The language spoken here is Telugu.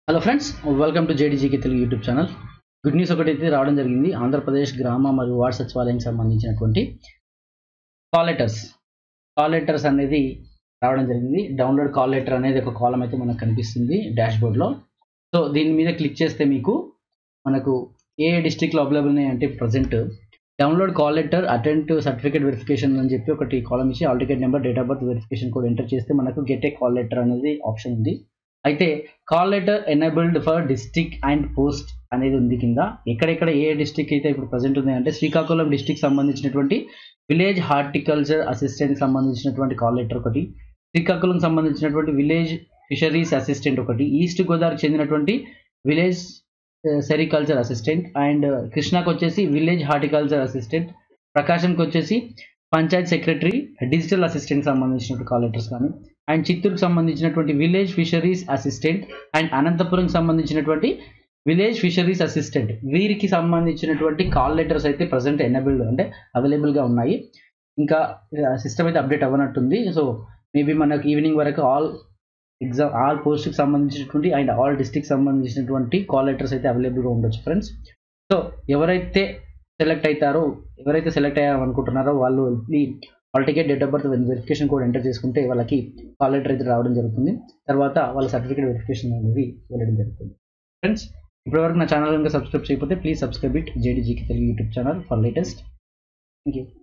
హలో ఫ్రెండ్స్ వెల్కమ్ టు జేడీజీకి Telugu YouTube channel good news ఒకటి అయితే రావడం జరిగింది ఆంధ్రప్రదేశ్ గ్రామ మరియు వార్డ్ సచివాలయానికి సంబంధించినటువంటి కాల్ లెటర్స్ కాల్ లెటర్స్ అనేది రావడం జరిగింది డౌన్లోడ్ కాల్ లెటర్ అనేది ఒక కాలం అయితే మనకు కనిపిస్తుంది డాష్ బోర్డ్లో సో దీని మీద క్లిక్ చేస్తే మీకు మనకు ఏ డిస్టిక్లో అవైలబుల్ ఉన్నాయి అంటే present download call letter attend to certificate verification అని చెప్పి ఒకటి కాలం ఇచ్చి hall ticket number date of birth verification code enter చేస్తే మనకు గెట్ ఏ కాల్ లెటర్ అనేది ఆప్షన్ ఉంది అయితే call letter enabled for district and post అనేది ఉంది కింద ఎక్కడెక్కడ ఏ డిస్టిక్ అయితే ఇప్పుడు ప్రజెంట్ ఉంది అంటే శ్రీకాకుళం డిస్టిక్ సంబంధించినటువంటి విలేజ్ హార్టికల్చర్ అసిస్టెంట్ సంబంధించినటువంటి కాల్ లెటర్ ఒకటి శ్రీకాకుళం సంబంధించినటువంటి విలేజ్ ఫిషరీస్ అసిస్టెంట్ ఒకటి ఈస్ట్ గోదావరికి చెందినటువంటి విలేజ్ సెరికల్చర్ అసిస్టెంట్ అండ్ కృష్ణాకి వచ్చేసి విలేజ్ హార్టికల్చర్ అసిస్టెంట్ ప్రకాశంకి వచ్చేసి పంచాయత్ సెక్రటరీ డిజిటల్ అసిస్టెంట్ సంబంధించినటువంటి కాల్ లెటర్స్ కానీ అండ్ చిత్తూరుకు సంబంధించినటువంటి విలేజ్ ఫిషరీస్ అసిస్టెంట్ అండ్ అనంతపురంకి సంబంధించినటువంటి విలేజ్ ఫిషరీస్ అసిస్టెంట్ వీరికి సంబంధించినటువంటి కాల్ లెటర్స్ అయితే ప్రజెంట్ ఎనబుల్డ్ అంటే అవైలబుల్గా ఉన్నాయి ఇంకా సిస్టమ్ అయితే అప్డేట్ అవ్వనట్టుంది సో మేబీ మనకు ఈవినింగ్ వరకు ఆల్ ఎగ్జామ్ ఆల్ పోస్ట్కి సంబంధించినటువంటి అండ్ ఆల్ డిస్టిక్ సంబంధించినటువంటి కాల్ లెటర్స్ అయితే అవైలబుల్గా ఉండొచ్చు ఫ్రెండ్స్ సో ఎవరైతే సెలెక్ట్ అవుతారో ఎవరైతే సెలెక్ట్ అయ్యారో అనుకుంటున్నారో వాళ్ళు వాళ్ళ ticket date of birth verification code enter చేసుకుంటే వాళ్ళకి కాల్ లెటర్ అయితే రావడం జరుగుతుంది తర్వాత వాళ్ళ సర్టిఫికేట్ వెరిఫికేషన్ అనేది వెళ్ళడం జరుగుతుంది ఫ్రెండ్స్ ఇప్పటివరకు నా ఛానల్ కనుక సబ్స్క్రైబ్ చేయకపోతే ప్లీజ్ సబ్స్క్రైబ్ ఇట్ జేడీజీకి Telugu YouTube channel for latest thank you